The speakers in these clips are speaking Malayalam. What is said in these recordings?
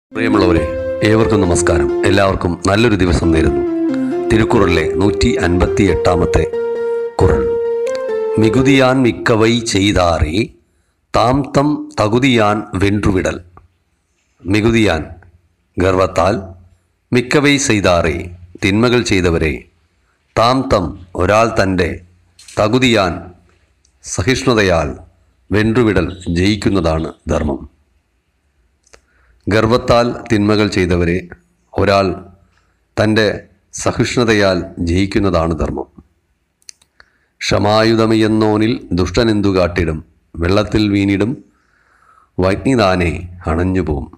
പ്രിയമുള്ളവരെ ഏവർക്കും നമസ്കാരം എല്ലാവർക്കും നല്ലൊരു ദിവസം നേരുന്നു തിരുക്കുറളിലെ നൂറ്റി അൻപത്തി എട്ടാമത്തെ കുറൾ മികുതിയാൻ മിക്കവൈ ചെയ്താറേ താം തം തകുതിയാൻ വെൻറുവിടൽ മികുതിയാൻ ഗർവത്താൽ മിക്കവൈ ചെയ്താറേ തിന്മകൾ ചെയ്തവരെ താം തം ഒരാൾ തൻ്റെ തകുതിയാൻ സഹിഷ്ണുതയാൽ വെൻറുവിടൽ ജയിക്കുന്നതാണ് ധർമ്മം ഗർവത്താൽ തിന്മകൾ ചെയ്തവരെ ഒരാൾ തൻ്റെ സഹിഷ്ണുതയാൽ ജയിക്കുന്നതാണ് ധർമ്മം ക്ഷമായുധമെന്നോനിൽ ദുഷ്ടനെന്തു കാട്ടിടും വെള്ളത്തിൽ വീണിടും വഗ്നിദാനെ അണഞ്ഞുപോകും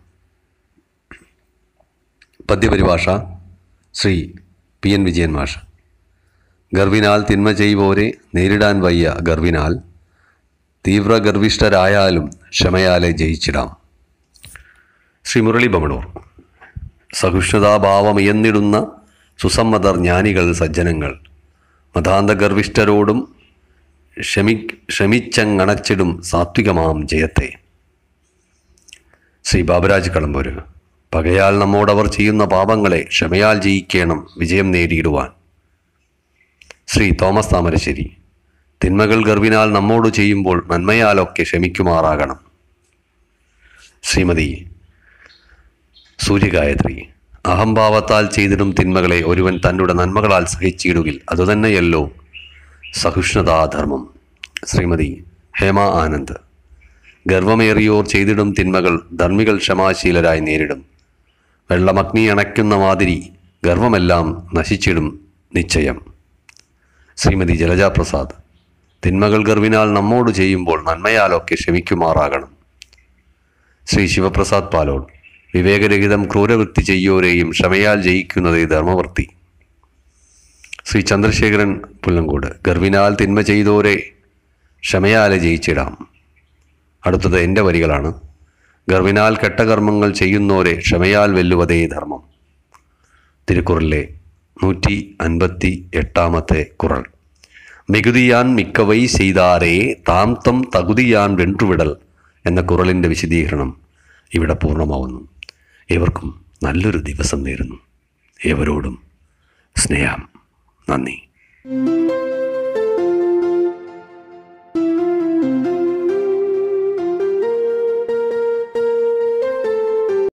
പദ്യപരിഭാഷ ശ്രീ പി എൻ വിജയൻ മാഷ് ഗർവിനാൽ തിന്മ ചെയ്യുവോരെ നേരിടാൻ വയ്യ ഗർവിനാൽ തീവ്ര ഗർവിഷ്ഠരായാലും ക്ഷമയാലെ ജയിച്ചിടാം ശ്രീ മുരളി ബമണൂർ സഹിഷ്ണുതാഭാവമിയന്നിടുന്ന സുസമ്മതർ ജ്ഞാനികൾ സജ്ജനങ്ങൾ മതാന്തഗർവിഷ്ഠരോടും ക്ഷമി ക്ഷമിച്ചങ്ങണച്ചിടും സാത്വികമാം ജയത്തെ ശ്രീ ബാബരാജ് കളമ്പൂര് പകയാൽ നമ്മോടവർ ചെയ്യുന്ന പാപങ്ങളെ ക്ഷമയാൽ ജയിക്കണം വിജയം നേടിയിടുവാൻ ശ്രീ തോമസ് താമരശ്ശേരി തിന്മകൾ ഗർവിനാൽ നമ്മോട് ചെയ്യുമ്പോൾ നന്മയാലൊക്കെ ക്ഷമിക്കുമാറാകണം ശ്രീമതി സൂര്യഗായത്രി അഹംഭാവത്താൽ ചെയ്തിടും തിന്മകളെ ഒരുവൻ തന്നുടെ നന്മകളാൽ സഹിച്ചിടുകിൽ അതുതന്നെയല്ലോ സഹിഷ്ണുതാധർമ്മം ശ്രീമതി ഹേമ ആനന്ദ് ഗർവമേറിയോർ ചെയ്തിടും തിന്മകൾ ധർമ്മികൾ ക്ഷമാശീലരായി നേരിടും വെള്ളമഗ്നി അണയ്ക്കുന്ന മാതിരി ഗർവമെല്ലാം നശിച്ചിടും നിശ്ചയം ശ്രീമതി ജലജ പ്രസാദ് തിന്മകൾ ഗർവിനാൽ നമ്മോട് ചെയ്യുമ്പോൾ നന്മയാലൊക്കെ ക്ഷമിക്കുമാറാകണം ശ്രീ ശിവപ്രസാദ് പാലോൾ വിവേകരഹിതം ക്രൂരവൃത്തി ചെയ്യോരെയും ക്ഷമയാൽ ജയിക്കുന്നതേ ധർമ്മവൃത്തി ശ്രീ ചന്ദ്രശേഖരൻ പുല്ലങ്കോട് ഗർവിനാൽ തിന്മ ചെയ്തോരെ ക്ഷമയാലെ ജയിച്ചിടാം അടുത്തത് എൻ്റെ വരികളാണ് ഗർവിനാൽ കെട്ടകർമ്മങ്ങൾ ചെയ്യുന്നോരെ ക്ഷമയാൽ വെല്ലുവതേ ധർമ്മം തിരുക്കുറളിലെ നൂറ്റി അൻപത്തി എട്ടാമത്തെ കുറൾ മികുതിയാൻ മിക്കവൈ ചെയ്താരേ താം തം തകുതിയാൻ വെൻറുവിടൽ എന്ന കുറളിൻ്റെ വിശദീകരണം ഇവിടെ പൂർണ്ണമാവുന്നു ഏവർക്കും നല്ലൊരു ദിവസം നേരുന്നു ഏവരോടും സ്നേഹം നന്ദി